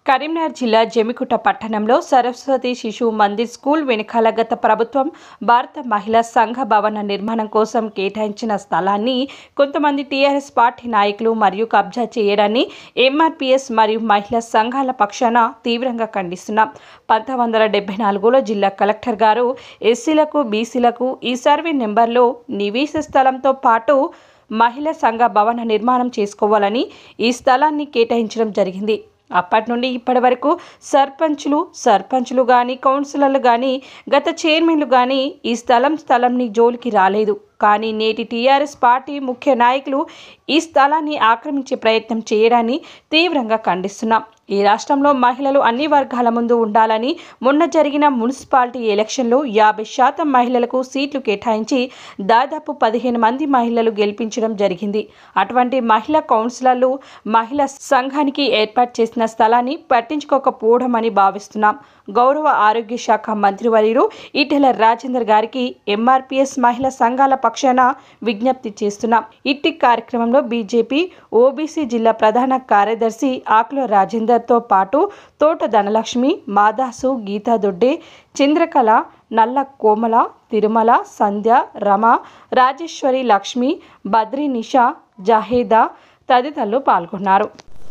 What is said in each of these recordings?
కరీంనగర్ జిల్లా జమికుట పట్టణంలో సరస్వతి శిశు మందిర్ స్కూల్ వెనకాల గత ప్రభుత్వం భారత మహిళా సంఘ భవన నిర్మాణం కోసం కేటాయించిన స్థలాన్ని కొంతమంది టీఆర్ఎస్ పార్టీ నాయకులు మరియు కబ్జా చేయడాన్ని ఎంఆర్పీఎస్ మరియు మహిళా సంఘాల పక్షాన తీవ్రంగా ఖండిస్తున్నాం పంతొమ్మిది వందల డెబ్బై నాలుగులో జిల్లా కలెక్టర్ గారు ఎస్సీలకు బీసీలకు ఈ సర్వే నెంబర్లో నివేశ స్థలంతో పాటు మహిళా సంఘ భవన నిర్మాణం చేసుకోవాలని ఈ స్థలాన్ని కేటాయించడం జరిగింది అప్పటి నుండి ఇప్పటి వరకు సర్పంచులు సర్పంచులు కానీ కౌన్సిలర్లు కానీ గత చైర్మన్లు కానీ ఈ స్థలం స్థలంని జోలికి రాలేదు కానీ నేటి టీఆర్ఎస్ పార్టీ ముఖ్య నాయకులు ఈ స్థలాన్ని ఆక్రమించే ప్రయత్నం చేయడాన్ని తీవ్రంగా ఖండిస్తున్నాం ఈ రాష్ట్రంలో మహిళలు అన్ని వర్గాల ముందు ఉండాలని మొన్న జరిగిన మున్సిపాలిటీ ఎలక్షన్లో యాభై శాతం మహిళలకు సీట్లు కేటాయించి దాదాపు పదిహేను మంది మహిళలు గెలిపించడం జరిగింది అటువంటి మహిళా కౌన్సిలర్లు మహిళా సంఘానికి ఏర్పాటు చేసిన స్థలాన్ని పట్టించుకోకపోవడం అని భావిస్తున్నాం గౌరవ ఆరోగ్య శాఖ మంత్రివర్యులు ఈటెల రాజేందర్ గారికి ఎంఆర్పీఎస్ మహిళా సంఘాల పక్షాన విజ్ఞప్తి చేస్తున్నాం ఇట్టి కార్యక్రమంలో బీజేపీ ఓబీసీ జిల్లా ప్రధాన కార్యదర్శి ఆకుల రాజేందర్తో పాటు తోట ధనలక్ష్మి మాదాసు గీతా దొడ్డే చంద్రకళ నల్ల కోమల తిరుమల సంధ్య రమ రాజేశ్వరి లక్ష్మి బద్రి నిషా జహేదా తదితరులు పాల్గొన్నారు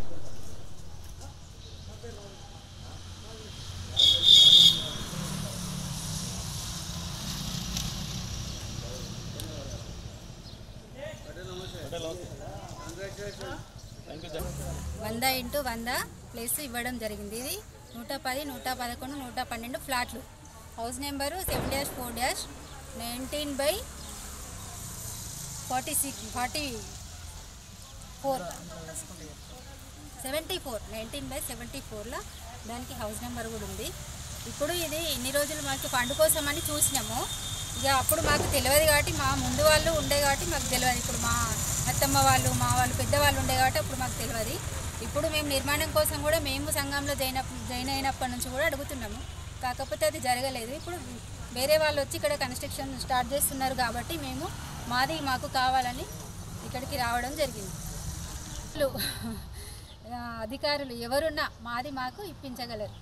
వంద ఇంటూ వంద ప్లేస్ ఇవ్వడం జరిగింది ఇది నూట పది నూట పదకొండు నూట పన్నెండు ఫ్లాట్లు house number seven dash four dash nineteen by forty six forty four seventy four nineteen by seventy ఫోర్లో దానికి హౌస్ నెంబర్ కూడా ఉంది ఇప్పుడు ఇది ఇన్ని రోజులు మాకు ఫండ్ కోసం అని చూసినాము ఇక అప్పుడు మాకు తెలియదు కాబట్టి మా ముందు వాళ్ళు ఉండే కాబట్టి మాకు తెలియదు ఇప్పుడు మా అత్తమ్మ వాళ్ళు మా వాళ్ళు పెద్దవాళ్ళు ఉండే కాబట్టి అప్పుడు మాకు తెలియదు ఇప్పుడు మేము నిర్మాణం కోసం కూడా మేము సంఘంలో జాయిన్ అప్ జాయిన్ అయినప్పటి నుంచి కూడా అడుగుతున్నాము కాకపోతే అది జరగలేదు ఇప్పుడు వేరే వాళ్ళు వచ్చి ఇక్కడ కన్స్ట్రక్షన్ స్టార్ట్ చేస్తున్నారు కాబట్టి మేము మాది మాకు కావాలని ఇక్కడికి రావడం జరిగింది వాళ్ళు, ఆ, అధికారులు ఎవరున్నా మాది మాకు ఇప్పించగలరు